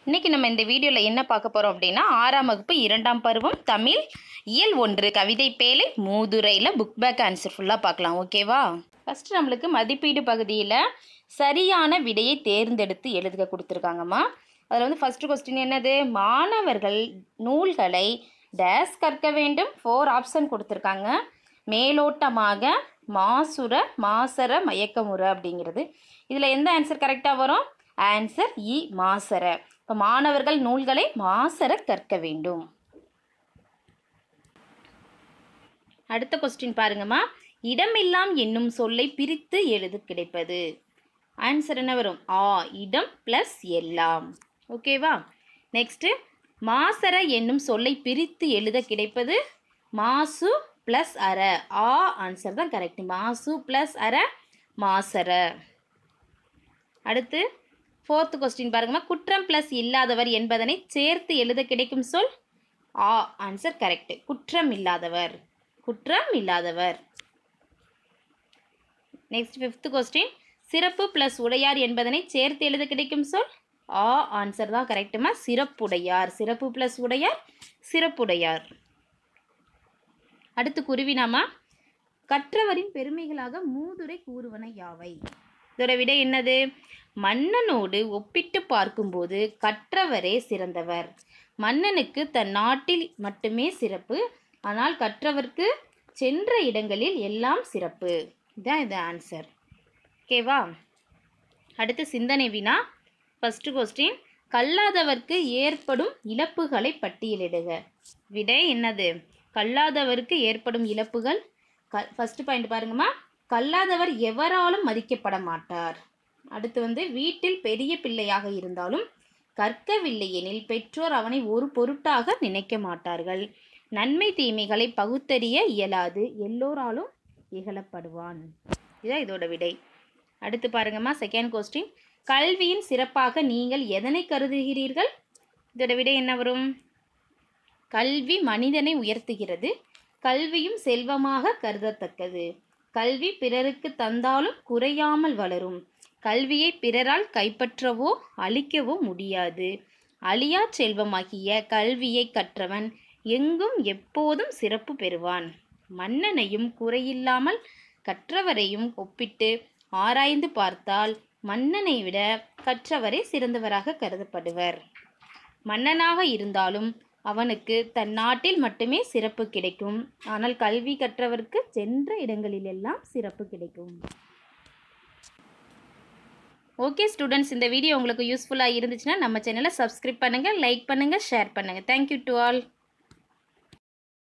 இன்னைக்கு நம்ம இந்த வீடியோவில் என்ன பார்க்க போகிறோம் அப்படின்னா ஆறாம் வகுப்பு இரண்டாம் பருவம் தமிழ் இயல் ஒன்று கவிதை பேலை மூதுரையில் புக் பேக் ஆன்சர் ஃபுல்லாக பார்க்கலாம் ஓகேவா ஃபஸ்ட்டு நம்மளுக்கு மதிப்பீடு பகுதியில் சரியான விடையை தேர்ந்தெடுத்து எழுதுக கொடுத்துருக்காங்கம்மா அதில் வந்து ஃபஸ்ட்டு கொஸ்டின் என்னது மாணவர்கள் நூல்களை டேஸ் கற்க வேண்டும் ஃபோர் ஆப்ஷன் கொடுத்துருக்காங்க மேலோட்டமாக மாசுர மாசர மயக்கமுற அப்படிங்கிறது இதில் எந்த ஆன்சர் கரெக்டாக வரும் ஆன்சர் இ மாசர இப்போ மாணவர்கள் நூல்களை மாசர கற்க வேண்டும் அடுத்த கொஸ்டின் பாருங்கம்மா இடமெல்லாம் என்னும் சொல்லை பிரித்து எழுது கிடைப்பது ஆன்சர் என்ன வரும் ஆ இடம் ப்ளஸ் எல்லாம் ஓகேவா நெக்ஸ்ட்டு மாசர என்னும் சொல்லை பிரித்து எழுத கிடைப்பது மாசு ப்ளஸ் அற ஆ ஆன்சர் தான் கரெக்ட் மாசு ப்ளஸ் அற மாசர அடுத்து ஃபோர்த்து கொஸ்டின் பாருங்கம்மா குற்றம் ப்ளஸ் இல்லாதவர் என்பதனை சேர்த்து எழுத கிடைக்கும் சொல் ஆ ஆன்சர் கரெக்ட் குற்றம் இல்லாதவர் குற்றம் இல்லாதவர் நெக்ஸ்ட் ஃபிஃப்த் கொஸ்டின் சிறப்பு ப்ளஸ் உடையார் என்பதனை சேர்த்து எழுத கிடைக்கும் சொல் ஆ ஆன்சர் தான் கரெக்டுமா சிறப்புடையார் சிறப்பு ப்ளஸ் உடையார் சிறப்புடையார் அடுத்து குருவினாமா கற்றவரின் பெருமைகளாக மூதுரை கூறுவன யாவை இதோட விட என்னது மன்னனோடு ஒப்பிட்டு பார்க்கும்போது கற்றவரே சிறந்தவர் மன்னனுக்கு தன் நாட்டில் மட்டுமே சிறப்பு ஆனால் கற்றவர்க்கு சென்ற இடங்களில் எல்லாம் சிறப்பு இதான் இது ஆன்சர் ஓகேவா அடுத்து சிந்தனை வினா ஃபஸ்ட்டு கொஸ்டின் கல்லாதவர்க்கு ஏற்படும் இழப்புகளை பட்டியலிடுக விடை என்னது கல்லாதவருக்கு ஏற்படும் இழப்புகள் க ஃபஸ்ட்டு பாயிண்ட் பாருங்கம்மா கல்லாதவர் எவராலும் மதிக்கப்பட மாட்டார் அடுத்து வந்து வீட்டில் பெரிய பிள்ளையாக இருந்தாலும் கற்கவில்லை எனில் பெற்றோர் அவனை ஒரு பொருட்டாக நினைக்க மாட்டார்கள் நன்மை தீமைகளை பகுத்தறிய இயலாது எல்லோராலும் இகழப்படுவான் இதுதான் இதோட விடை அடுத்து பாருங்கம்மா செகண்ட் கொஸ்டின் கல்வியின் சிறப்பாக நீங்கள் எதனை கருதுகிறீர்கள் இதோட விடை என்ன வரும் கல்வி மனிதனை உயர்த்துகிறது கல்வியும் செல்வமாக கருதத்தக்கது கல்வி பிறருக்கு தந்தாலும் குறையாமல் வளரும் கல்வியை பிறரால் கைப்பற்றவோ அழிக்கவோ முடியாது அழியா செல்வமாகிய கல்வியை கற்றவன் எங்கும் எப்போதும் சிறப்பு பெறுவான் மன்னனையும் குறையில்லாமல் கற்றவரையும் ஒப்பிட்டு ஆராய்ந்து பார்த்தால் மன்னனை விட கற்றவரே சிறந்தவராக கருதப்படுவர் மன்னனாக இருந்தாலும் அவனுக்கு தன் நாட்டில் மட்டுமே சிறப்பு கிடைக்கும் ஆனால் கல்வி கற்றவருக்கு சென்ற இடங்களிலெல்லாம் சிறப்பு கிடைக்கும் ஓகே ஸ்டூடெண்ட்ஸ் இந்த வீடியோ உங்களுக்கு யூஸ்ஃபுல்லாக இருந்துச்சுன்னா நம்ம சேனலை சப்ஸ்கிரைப் பண்ணுங்கள் லைக் பண்ணுங்கள் ஷேர் பண்ணுங்கள் தேங்க்யூ டு ஆல்